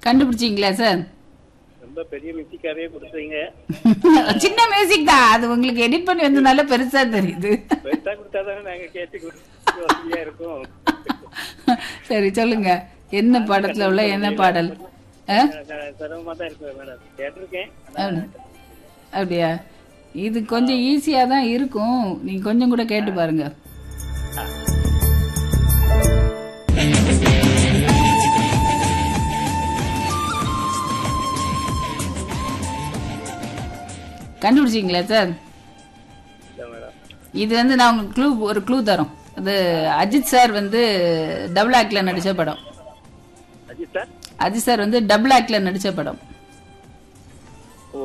கண்டுபிடிச்சீங்களா sir ரொம்ப பெரிய மியூசிக்காவே கொடுத்தீங்க சின்ன மியூசிக் தான் அது உங்களுக்கு எடிட் பண்ணி வந்ததுனால பெருசா தெரியுது பெருசா கொடுத்தாதானே நாங்க கேட்டு வசதியா இருக்கும் சரி சொல்லுங்க என்ன படத்துல உள்ள என்ன பாடல் ஆ? சிரமமா தான் இருக்கு மேடம் கேட்டிருக்கேன் అవును. அப்படியா இது கொஞ்சம் ஈஸியா தான் இருக்கும் நீங்க கொஞ்சம் கூட கேட்டு பாருங்க கண்டுபிடிச்சிங்களா சார் இல்ல மேடம் இது வந்து நான் உங்களுக்கு க்ளூ ஒரு க்ளூ தரோம் அது அஜித் சார் வந்து டபுள் ஆக்ட்ல நடிச்ச படம் அஜித் சார் அஜித் சார் வந்து டபுள் ஆக்ட்ல நடிச்ச படம் ஓ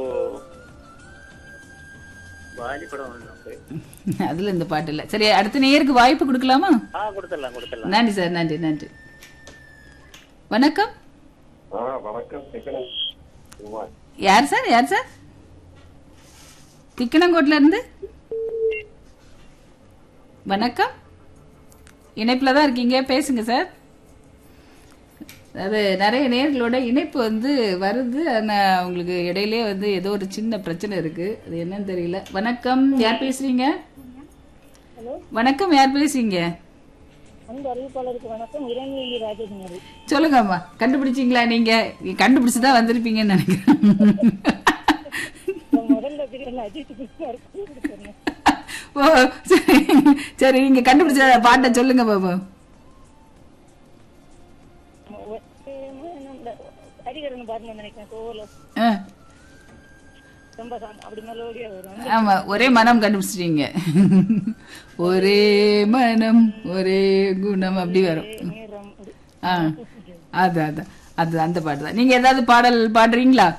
வாலி படம் வந்து அதுல இந்த பாட்டு இல்ல சரி அடுத்த நேருக்கு வாய்ப்பு கொடுக்கலாமா ஆ கொடுத்துடலாம் கொடுத்துடலாம் நன்றி சார் நன்றி நன்றி வணக்கம் ஆ வணக்கம் சிக்கனம் குமார் யார் சார் யார் சார் திக்கணங்கோட்ல இருந்து வணக்கம் இணைப்புல தான் இருக்கீங்க பேசுங்க சார் அது நிறைய நேர்களோட இணைப்பு வந்து வருது ஆனா உங்களுக்கு இடையிலே வந்து ஏதோ ஒரு சின்ன பிரச்சனை இருக்கு அது என்னன்னு தெரியல வணக்கம் யார் பேசுறீங்க வணக்கம் யார் பேசுறீங்க அந்த அறிவிப்பாளருக்கு வணக்கம் இறைநீலி ராஜகுமாரி சொல்லுங்கம்மா கண்டுபிடிச்சீங்களா நீங்க நீங்க கண்டுபிடிச்சு தான் வந்திருப்பீங்கன்னு நினைக்கிறேன் முதல்ல பிரிவில் அஜித் குமார் கூப்பிட்டு ஓ சரி சரி நீங்க கண்டுபிடிச்ச பாட்டை சொல்லுங்க பாபு ஹரிகரன் பாருங்க நினைக்கிறேன் கோலம் ஆ, ரொம்ப சா- அப்படி மெலோடியா வரும் ஆமா ஒரே மனம் கண்டுபிடிச்சிட்டீங்க ஒரே மனம் ஒரே குணம் அப்படி வரும் நேரம் ஆ அது அது அது அந்த பாட்டு தான் நீங்க ஏதாவது பாடல் பாடுறீங்களா